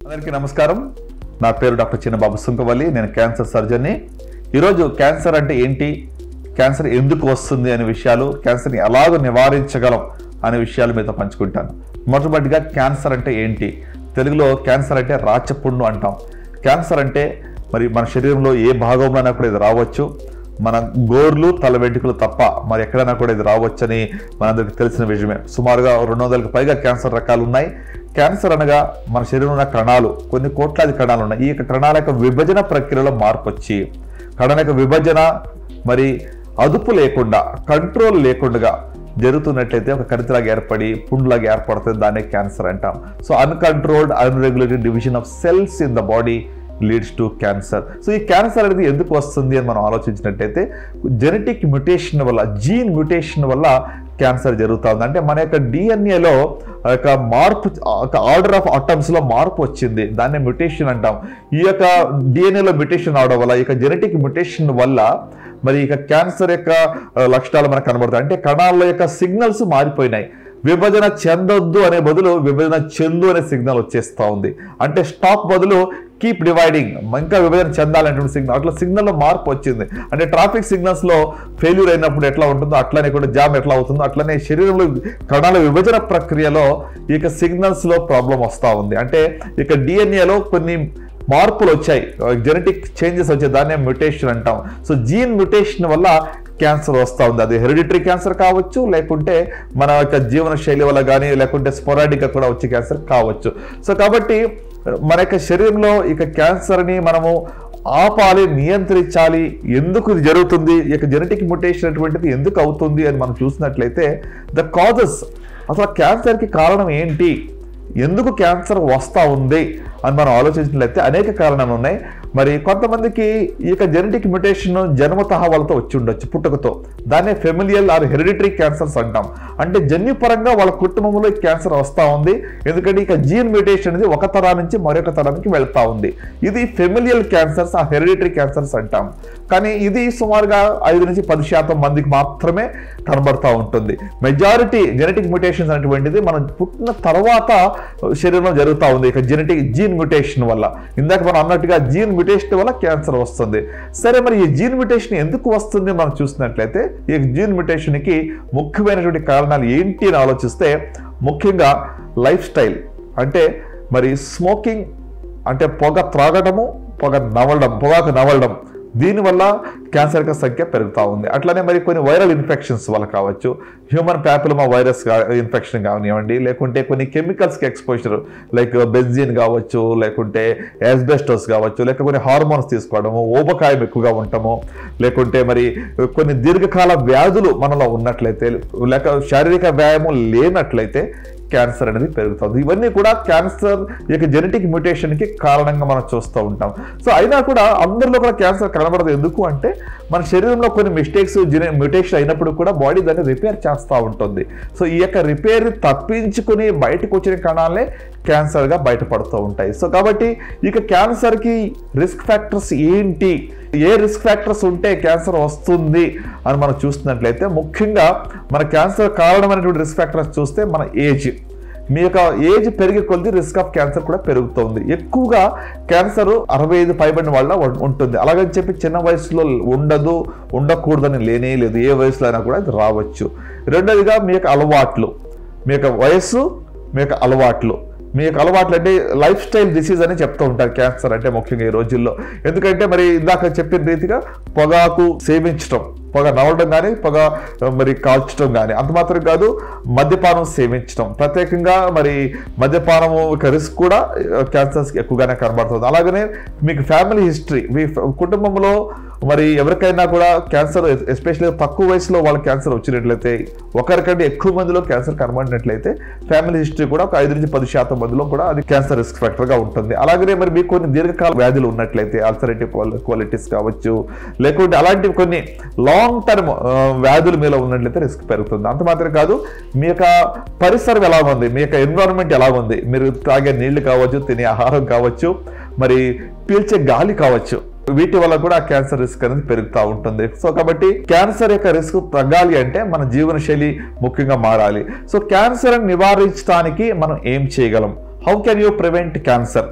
అందరికీ నమస్కారం నా పేరు డాక్టర్ చిన్నబాబు సుంకవల్లి నేను క్యాన్సర్ సర్జన్ని ఈరోజు క్యాన్సర్ అంటే ఏంటి క్యాన్సర్ ఎందుకు వస్తుంది అనే విషయాలు క్యాన్సర్ని ఎలాగ నివారించగలం అనే విషయాలు మీతో పంచుకుంటాను మొట్టమొదటిగా క్యాన్సర్ అంటే ఏంటి తెలుగులో క్యాన్సర్ అంటే రాచపుండు అంటాం క్యాన్సర్ అంటే మరి మన శరీరంలో ఏ భాగంలోనైనా కూడా ఇది రావచ్చు మన గోర్లు తల వెంట్రుకలు తప్ప మరి ఎక్కడైనా కూడా ఇది రావచ్చని మనందరికి తెలిసిన విషయమే సుమారుగా రెండు వందలకు పైగా క్యాన్సర్ రకాలు ఉన్నాయి క్యాన్సర్ అనగా మన శరీరంలో ఉన్న కణాలు కొన్ని కోట్లాది కణాలు ఉన్నాయి ఈ యొక్క కణాల యొక్క విభజన ప్రక్రియలో మార్పు వచ్చి కణాల యొక్క విభజన మరి అదుపు లేకుండా కంట్రోల్ లేకుండా జరుగుతున్నట్లయితే ఒక కరితలాగా ఏర్పడి పుండ్లాగా ఏర్పడుతుంది దాన్ని క్యాన్సర్ అంటాం so uncontrolled unregulated division of cells in the body leads to cancer so ఈ క్యాన్సర్ అనేది ఎందుకు వస్తుంది అని మనం ఆలోచించినట్టయితే జెనెటిక్ మ్యుటేషన్ వల్ల జీన్ మ్యుటేషన్ వల్ల క్యాన్సర్ జరుగుతుంది అంటే మన యొక్క డిఎన్ఏలో యొక్క మార్పు ఒక ఆర్డర్ ఆఫ్ అటమ్స్లో మార్పు వచ్చింది దాన్ని మ్యుటేషన్ అంటాం ఈ యొక్క డిఎన్ఏలో మ్యుటేషన్ అవడం వల్ల ఈ యొక్క జెనెటిక్ మ్యుటేషన్ వల్ల మరి ఇక క్యాన్సర్ యొక్క ఆ, లక్షణాలు మనకు కనబడతాయి అంటే కణాల యొక్క సిగ్నల్స్ మారిపోయినాయి విభజన చెందొద్దు అనే బదులు విభజన చెందు అనే సిగ్నల్ వచ్చేస్తా ఉంది అంటే స్టాప్ బదులు కీప్ డివైడింగ్ ఇంకా విభజన చెందాలనేటువంటి సిగ్నల్ అట్లా సిగ్నల్లో మార్పు వచ్చింది అంటే ట్రాఫిక్ సిగ్నల్స్ లో ఫెయిల్యూర్ అయినప్పుడు ఎట్లా ఉంటుందో అట్లనే కూడా జామ్ ఎట్లా అవుతుందో అట్లనే శరీరంలో కణాల విభజన ప్రక్రియలో ఇక సిగ్నల్స్ లో ప్రాబ్లం వస్తూ ఉంది అంటే ఇక డిఎన్ఏలో కొన్ని మార్పులు వచ్చాయి జెనెటిక్ చేంజెస్ వచ్చాయి దాన్నే మ్యుటేషన్ అంటాం సో జీన్ మ్యుటేషన్ వల్ల క్యాన్సర్ వస్తూ ఉంది అది హెరిడిటరీ క్యాన్సర్ కావచ్చు లేకుంటే మన యొక్క జీవన శైలి వల్ల కానీ లేకుంటే స్పొరాడిక్గా కూడా వచ్చే క్యాన్సర్ కావచ్చు సో కాబట్టి మన యొక్క శరీరంలో ఇక క్యాన్సర్ని మనము ఆపాలి నియంత్రించాలి ఎందుకు ఇది జరుగుతుంది ఇక జెనెటిక్ మ్యుటేషన్ అటువంటిది ఎందుకు అవుతుంది అని మనం చూసినట్లయితే ద కాజెస్ అసలు క్యాన్సర్కి కారణం ఏంటి ఎందుకు క్యాన్సర్ వస్తూ ఉంది అని మనం ఆలోచించినట్లయితే అనేక కారణాలు ఉన్నాయి మరి కొంతమందికి ఈ యొక్క జెనెటిక్ మ్యుటేషన్ జన్మతహ వాళ్ళతో వచ్చి ఉండొచ్చు పుట్టుకతో దాన్నే ఫెమిలియల్ ఆర్ హెరిడిటరీ క్యాన్సర్స్ అంటాం అంటే జన్యుపరంగా వాళ్ళ కుటుంబంలో ఈ క్యాన్సర్ వస్తూ ఉంది ఎందుకంటే ఇక జీన్ మ్యుటేషన్ అనేది ఒక తరా నుంచి మరొక తరానికి వెళ్తా ఉంది ఇది ఫెమిలియల్ క్యాన్సర్స్ ఆ హెరిడిటరీ క్యాన్సర్స్ అంటాం కానీ ఇది సుమారుగా ఐదు నుంచి పది శాతం మందికి మాత్రమే కనబడతా ఉంటుంది మెజారిటీ జెనెటిక్ మ్యుటేషన్స్ అనేటువంటిది మనం పుట్టిన తర్వాత శరీరంలో జరుగుతూ ఉంది ఇక జెనెటిక్ జీన్ మ్యుటేషన్ వల్ల ఇందాక మనం అన్నట్టుగా జీన్ మ్యుటేషన్ వల్ల క్యాన్సర్ వస్తుంది సరే మరి ఈ జీన్ మ్యుటేషన్ ఎందుకు వస్తుంది మనం చూసినట్లయితే ఈ జీన్ మ్యుటేషన్కి ముఖ్యమైనటువంటి కారణాలు ఏంటి అని ఆలోచిస్తే ముఖ్యంగా లైఫ్ స్టైల్ అంటే మరి స్మోకింగ్ అంటే పొగ త్రాగడము పొగ నవలడం పొగాకు నవలడం దీనివల్ల క్యాన్సర్ యొక్క సంఖ్య పెరుగుతూ ఉంది అట్లనే మరి కొన్ని వైరల్ ఇన్ఫెక్షన్స్ వల్ల కావచ్చు హ్యూమన్ ప్యాపిలమా వైరస్ ఇన్ఫెక్షన్ కానివ్వండి లేకుంటే కొన్ని కెమికల్స్కి ఎక్స్పోజర్ లైక్ బెంజిన్ కావచ్చు లేకుంటే యాస్బెస్టోస్ కావచ్చు లేక కొన్ని హార్మోన్స్ తీసుకోవడము ఊబకాయం ఎక్కువగా ఉండటము లేకుంటే మరి కొన్ని దీర్ఘకాల వ్యాధులు మనలో ఉన్నట్లయితే లేక శారీరక వ్యాయామం లేనట్లయితే క్యాన్సర్ అనేది పెరుగుతుంది ఇవన్నీ కూడా క్యాన్సర్ యొక్క జెనెటిక్ మ్యుటేషన్కి కారణంగా మనం చూస్తూ ఉంటాం సో అయినా కూడా అందరిలో కూడా క్యాన్సర్ కనబడదు ఎందుకు అంటే మన శరీరంలో కొన్ని మిస్టేక్స్ మ్యుటేషన్ అయినప్పుడు కూడా బాడీ దాన్ని రిపేర్ చేస్తూ ఉంటుంది సో ఈ యొక్క రిపేర్ తప్పించుకుని బయటకు వచ్చిన కణాలే క్యాన్సర్గా బయటపడుతూ ఉంటాయి సో కాబట్టి ఇక క్యాన్సర్కి రిస్క్ ఫ్యాక్టర్స్ ఏంటి ఏ రిస్క్ ఫ్యాక్టర్స్ ఉంటే క్యాన్సర్ వస్తుంది అని మనం చూస్తున్నట్లయితే ముఖ్యంగా మన క్యాన్సర్ కారణమైనటువంటి రిస్క్ ఫ్యాక్టర్స్ చూస్తే మన ఏజ్ మీ యొక్క ఏజ్ పెరిగే కొద్ది రిస్క్ ఆఫ్ క్యాన్సర్ కూడా పెరుగుతుంది ఎక్కువగా క్యాన్సర్ అరవై ఐదు పైబడిన వాళ్ళ ఉం- ఉంటుంది అలాగని చెప్పి చిన్న వయసులో ఉండదు ఉండకూడదని లేనే లేదు ఏ వయసులో అయినా కూడా ఇది రావచ్చు రెండోదిగా మీ యొక్క అలవాట్లు మీ యొక్క వయస్సు మీ యొక్క అలవాట్లు మీ యొక్క అలవాట్లు అంటే లైఫ్ స్టైల్ డిసీజ్ అని చెప్తూ ఉంటారు క్యాన్సర్ అంటే ముఖ్యంగా ఈ రోజుల్లో ఎందుకంటే మరి ఇందాక చెప్పిన రీతిగా పొగాకు సేవించటం పొగ నవ్వడం కానీ పొగ ఆ, మరి కాల్చడం కానీ అంత మాత్రం కాదు మద్యపానం సేవించడం ప్రత్యేకంగా మరి మద్యపానం యొక్క రిస్క్ కూడా క్యాన్సర్స్కి ఎక్కువగానే కనబడుతుంది అలాగనే మీకు ఫ్యామిలీ హిస్టరీ మీ ఫ- కుటుంబంలో మరి ఎవరికైనా కూడా క్యాన్సర్ ఎస్పెషల్లీ తక్కువ వయసులో వాళ్ళ క్యాన్సర్ వచ్చినట్లయితే ఒకరికంటే ఎక్కువ మందిలో క్యాన్సర్ కనబడినట్లయితే ఫ్యామిలీ హిస్టరీ కూడా ఒక ఐదు నుంచి పది శాతం మందిలో కూడా అది క్యాన్సర్ రిస్క్ ఫ్యాక్టర్గా ఉంటుంది అలాగనే మరి మీకు కొన్ని దీర్ఘకాల వ్యాధులు ఉన్నట్లయితే అల్సరేటివ్ క్వాలిటీస్ కావచ్చు లేకుంటే అలాంటివి కొన్ని లాంగ్ టర్మ్ వ్యాధులు మీలో ఉన్నట్లయితే రిస్క్ పెరుగుతుంది అంత మాత్రం కాదు మీ యొక్క పరిసరం ఎలా ఉంది మీ యొక్క ఎన్విరాన్మెంట్ ఎలా ఉంది మీరు తాగే నీళ్లు కావచ్చు తినే ఆహారం కావచ్చు మరి పీల్చే గాలి కావచ్చు వీటి వల్ల కూడా క్యాన్సర్ రిస్క్ అనేది పెరుగుతూ ఉంటుంది సో కాబట్టి క్యాన్సర్ యొక్క రిస్క్ తగ్గాలి అంటే మన జీవన శైలి ముఖ్యంగా మారాలి సో క్యాన్సర్ నివారించడానికి మనం ఏం చేయగలం how can you prevent cancer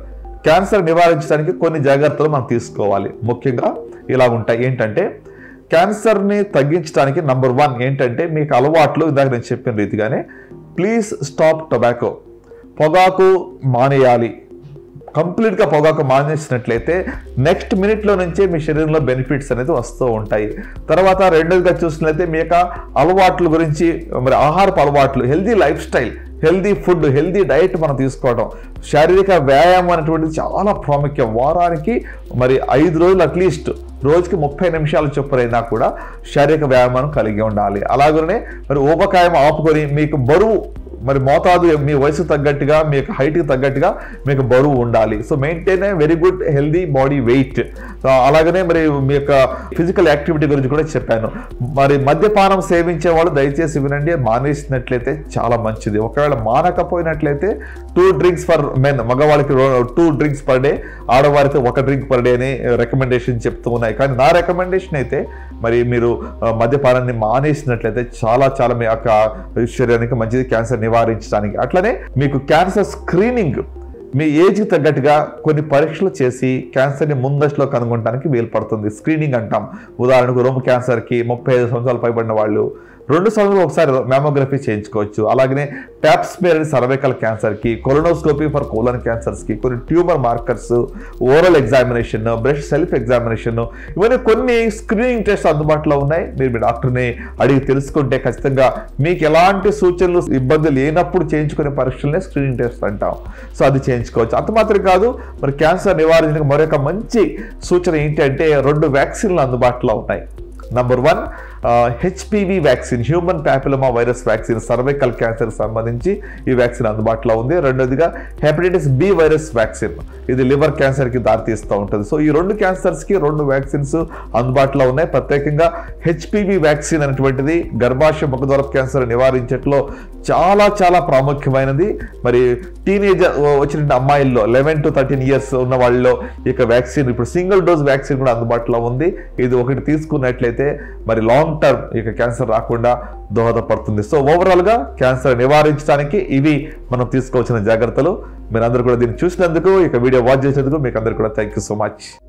cancer నివారించడానికి కొన్ని జాగ్రత్తలు మనం తీసుకోవాలి ముఖ్యంగా ఇలా ఉంటాయి ఏంటంటే క్యాన్సర్ని తగ్గించడానికి నంబర్ వన్ ఏంటంటే మీకు అలవాట్లు ఇందాక నేను చెప్పిన రీతిగానే ప్లీజ్ స్టాప్ టొబాకో పొగాకు మానేయాలి కంప్లీట్గా పొగాకు మానేసినట్లయితే నెక్స్ట్ మినిట్లో నుంచే మీ శరీరంలో బెనిఫిట్స్ అనేది వస్తూ ఉంటాయి తర్వాత రెండోదిగా చూసినట్లయితే మీ యొక్క అలవాట్ల గురించి మరి ఆహారపు అలవాట్లు healthy lifestyle healthy food healthy diet మనం తీసుకోవడం శారీరక వ్యాయామం అనేటువంటిది చాలా ప్రాముఖ్యం వారానికి మరి ఐదు రోజులు అట్లీస్ట్ రోజుకి ముప్పై నిమిషాలు చొప్పునైనా కూడా శారీరక వ్యాయామం కలిగి ఉండాలి అలాగనే మరి ఊబకాయం ఆపుకొని మీకు బరువు మరి మోతాదు మీ వయసు తగ్గట్టుగా మీ యొక్క హైట్కి తగ్గట్టుగా మీకు బరువు ఉండాలి so maintain a very good healthy body weight so అలాగనే మరి మీ యొక్క ఫిజికల్ యాక్టివిటీ గురించి కూడా చెప్పాను మరి మద్యపానం సేవించే వాళ్ళు దయచేసి వినండి మానేసినట్లయితే చాలా మంచిది ఒకవేళ మానకపోయినట్లయితే టూ డ్రింక్స్ ఫర్ మెన్ మగవాళ్ళకి టూ డ్రింక్స్ పర్ డే ఆడవారికి ఒక డ్రింక్ పర్ డే అని రికమెండేషన్ చెప్తూ ఉన్నాయి కానీ నా రికమెండేషన్ అయితే మరి మీరు ఆ, మద్యపానాన్ని మానేసినట్లయితే చాలా చాలా మీ యొక్క శరీరానికి మంచిది క్యాన్సర్ నివారించడానికి అట్లనే మీకు క్యాన్సర్ స్క్రీనింగ్ మీ ఏజ్కి తగ్గట్టుగా కొన్ని పరీక్షలు చేసి క్యాన్సర్ని ముందస్తులో కనుగొనడానికి వీలు పడుతుంది స్క్రీనింగ్ అంటాం ఉదాహరణకు రొమ్ము క్యాన్సర్కి ముప్పై ఐదు సంవత్సరాలు పైబడిన వాళ్ళు రెండు సంవత్సరాలు ఒకసారి మ్యామోగ్రఫీ చేయించుకోవచ్చు అలాగనే ట్యాప్స్మేర్ సర్వైకల్ క్యాన్సర్కి కొలనోస్కోపీ ఫర్ కోలన్ క్యాన్సర్స్కి కొన్ని tumour markers oral examination breast self examination ఇవన్నీ కొన్ని స్క్రీనింగ్ టెస్ట్ అందుబాటులో ఉన్నాయి మీరు మీ డాక్టర్ని అడిగి తెలుసుకుంటే ఖచ్చితంగా మీకు ఎలాంటి సూచనలు ఇబ్బంది లేనప్పుడు చేయించుకునే పరీక్షలనే స్క్రీనింగ్ టెస్ట్ అంటాం సో అది చేయించుకోవచ్చు అంత మాత్రం కాదు మరి క్యాన్సర్ నివారించడానికి మరొక మంచి సూచన ఏంటి అంటే రెండు వ్యాక్సిన్లు అందుబాటులో ఉన్నాయి number one HPV vaccine human papilloma virus vaccine cervical cancer సంబంధించి ఈ వ్యాక్సిన్ అందుబాటులో ఉంది రెండోదిగా హెపటైటిస్ బి వైరస్ వ్యాక్సిన్ ఇది లివర్ క్యాన్సర్కి దారితీస్తూ ఉంటుంది సో ఈ రెండు క్యాన్సర్స్కి రెండు వ్యాక్సిన్స్ అందుబాటులో ఉన్నాయి ప్రత్యేకంగా హెచ్పివి వ్యాక్సిన్ అనేటువంటిది గర్భాశయ ముఖద్వారపు క్యాన్సర్ నివారించట్లో చాలా చాలా ప్రాముఖ్యమైనది మరి టీనేజర్ వచ్చిన అమ్మాయిల్లో లెవెన్ టు థర్టీన్ ఇయర్స్ ఉన్న వాళ్ళలో ఈ యొక్క వ్యాక్సిన్ ఇప్పుడు సింగిల్ డోస్ వ్యాక్సిన్ కూడా అందుబాటులో ఉంది ఇది ఒకటి తీసుకున్నట్లయితే మరి లాంగ్ టర్మ్ ఈ యొక్క క్యాన్సర్ రాకుండా దోహదపడుతుంది సో ఓవరాల్గా క్యాన్సర్ నివారించడానికి ఇవి మనం తీసుకోవాల్సిన జాగ్రత్తలు మీరందరూ కూడా దీన్ని చూసినందుకు ఇక వీడియో వాచ్ చేసినందుకు మీకు అందరికీ కూడా థ్యాంక్ యూ సో మచ్